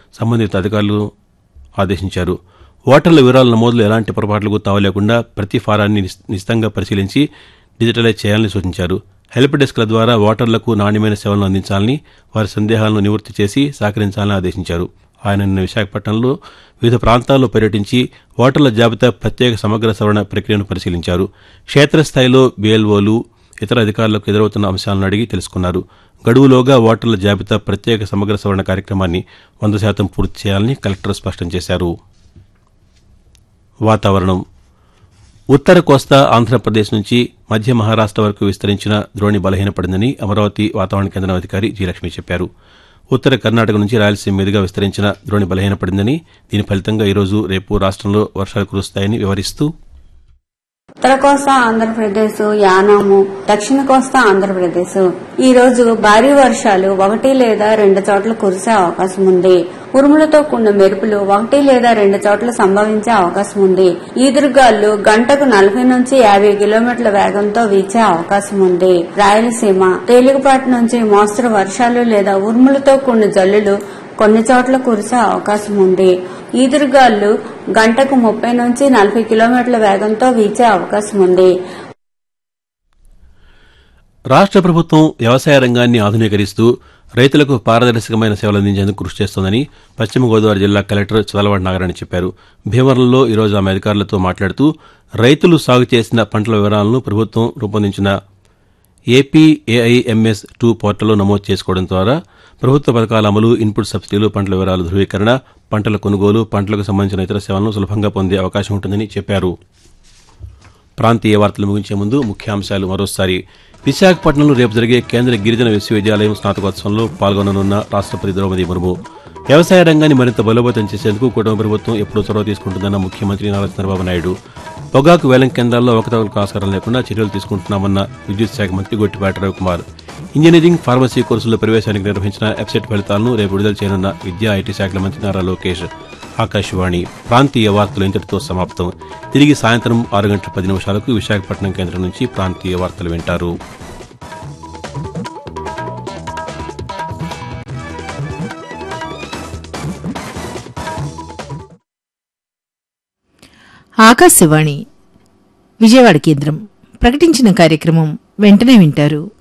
సంబంధిత అధికారులు ఆదేశించారు ఓటర్ల వివరాల నమోదులో ఎలాంటి పొరపాట్లకు తావలేకుండా ప్రతి ఫారాన్ని నిశ్- నిశితంగా పరిశీలించి డిజిటలైజ్ చేయాలని సూచించారు హెల్ప్ డెస్క్ల ద్వారా ఓటర్లకు నాణ్యమైన సేవలను అందించాలని వారి సందేహాలను నివృత్తి చేసి సహకరించాలని ఆదేశించారు ఆయన నిన్న విశాఖపట్నంలో వివిధ ప్రాంతాల్లో పర్యటించి ఓటర్ల జాబితా ప్రత్యేక సమగ్ర సవరణ ప్రక్రియను పరిశీలించారు క్షేత్రస్థాయిలో బీఎల్ఓలు ఇతర అధికారులకు ఎదురవుతున్న అంశాలను అడిగి తెలుసుకున్నారు గడువులోగా ఓటర్ల జాబితా ప్రత్యేక సమగ్ర సవరణ కార్యక్రమాన్ని వంద శాతం పూర్తి చేయాలని కలెక్టర్ స్పష్టం చేశారు వాతావరణం ఉత్తర కోస్తా ఆంధ్రప్రదేశ్ నుంచి మధ్య మహారాష్ట్ర వరకు విస్తరించిన ద్రోణి బలహీనపడిందని అమరావతి వాతావరణ కేంద్రం అధికారి జి లక్ష్మి చెప్పారు ఉత్తర కర్ణాటక నుంచి రాయలసీమ మీదుగా విస్తరించిన ద్రోణి బలహీనపడిందని దీని ఫలితంగా ఈరోజు రేపు రాష్ట్రంలో వర్షాలు కురుస్తాయని వివరిస్తూ ఉత్తర కోస్తా ఆంధ్రప్రదేశ్ యానాము దక్షిణ కోస్తా ఆంధ్రప్రదేశ్ ఈ రోజు భారీ వర్షాలు ఒకటి లేదా రెండు చోట్ల కురిసే అవకాశం ఉంది ఉరుములతో కూడిన మెరుపులు ఒకటి లేదా రెండు చోట్ల సంభవించే అవకాశం ఉంది ఈదురుగాలు గంటకు నలభై నుంచి యాభై కిలోమీటర్ల వేగంతో వీచే అవకాశం ఉంది రాయలసీమ తేలికపాటి నుంచి మోస్తరు వర్షాలు లేదా ఉరుములతో కూడిన జల్లులు కొన్ని చోట్ల కురిసే అవకాశం ఉంది ఈదురుగాలు గంటకు ముప్పై నుంచి నలభై కిలోమీటర్ల వేగంతో వీచే అవకాశం ఉంది రాష్ట్ర ప్రభుత్వం వ్యవసాయ రంగాన్ని ఆధునీకరిస్తూ రైతులకు పారదర్శకమైన సేవలు అందించేందుకు కృషి చేస్తోందని పశ్చిమ గోదావరి జిల్లా కలెక్టర్ చదలవాడ నాగరాణి చెప్పారు భీమవరంలో ఈరోజు ఆమె అధికారులతో మాట్లాడుతూ రైతులు సాగు చేసిన పంటల వివరాలను ప్రభుత్వం రూపొందించిన ఏపీఏఐఎంఎస్ టూ పోర్టల్లో నమోదు చేసుకోవడం ద్వారా ప్రభుత్వ పథకాల అమలు ఇన్పుట్ సబ్సిడీలు పంటల వివరాల ధృవీకరణ పంటల కొనుగోలు పంటలకు సంబంధించిన ఇతర సేవలను సులభంగా పొందే అవకాశం ఉంటుందని చెప్పారు ప్రాంతీయ వార్తలు ముగించే ముందు ముఖ్యాంశాలు మరోసారి విశాఖపట్నంలో రేపు జరిగే కేంద్ర గిరిజన విశ్వవిద్యాలయం స్నాతకోత్సవంలో పాల్గొననున్న రాష్ట్రపతి ద్రౌపది ముర్ము వ్యవసాయ రంగాన్ని మరింత బలోపేతం చేసేందుకు కుటుంబ ప్రభుత్వం ఎప్పుడూ చొరవ తీసుకుంటుందన్న ముఖ్యమంత్రి నారా చంద్రబాబు నాయుడు పొగాకు వేలం కేంద్రాల్లో అవకతవకలకు ఆస్కారం లేకుండా చర్యలు తీసుకుంటున్నామన్న విద్యుత్ శాఖ మంత్రి గొట్టిపాటి రవికుమార్ ఇంజనీరింగ్ ఫార్మసీ కోర్సుల ప్రవేశానికి నిర్వహించిన వెబ్సైట్ ఫలితాలను రేపు విడుదల చేయనున్న విద్యా ఐటీ శాఖల మంత్రి నారా లోకేష్ ఆకాశవాణి ప్రాంతీయ వార్తలు ఇంతటితో సమాప్తం తిరిగి సాయంత్రం ఆరు గంటల పది నిమిషాలకు విశాఖపట్నం కేంద్రం నుంచి ప్రాంతీయ వార్తలు వింటారు ఆకాశవాణి విజయవాడ కేంద్రం ప్రకటించిన కార్యక్రమం వెంటనే వింటారు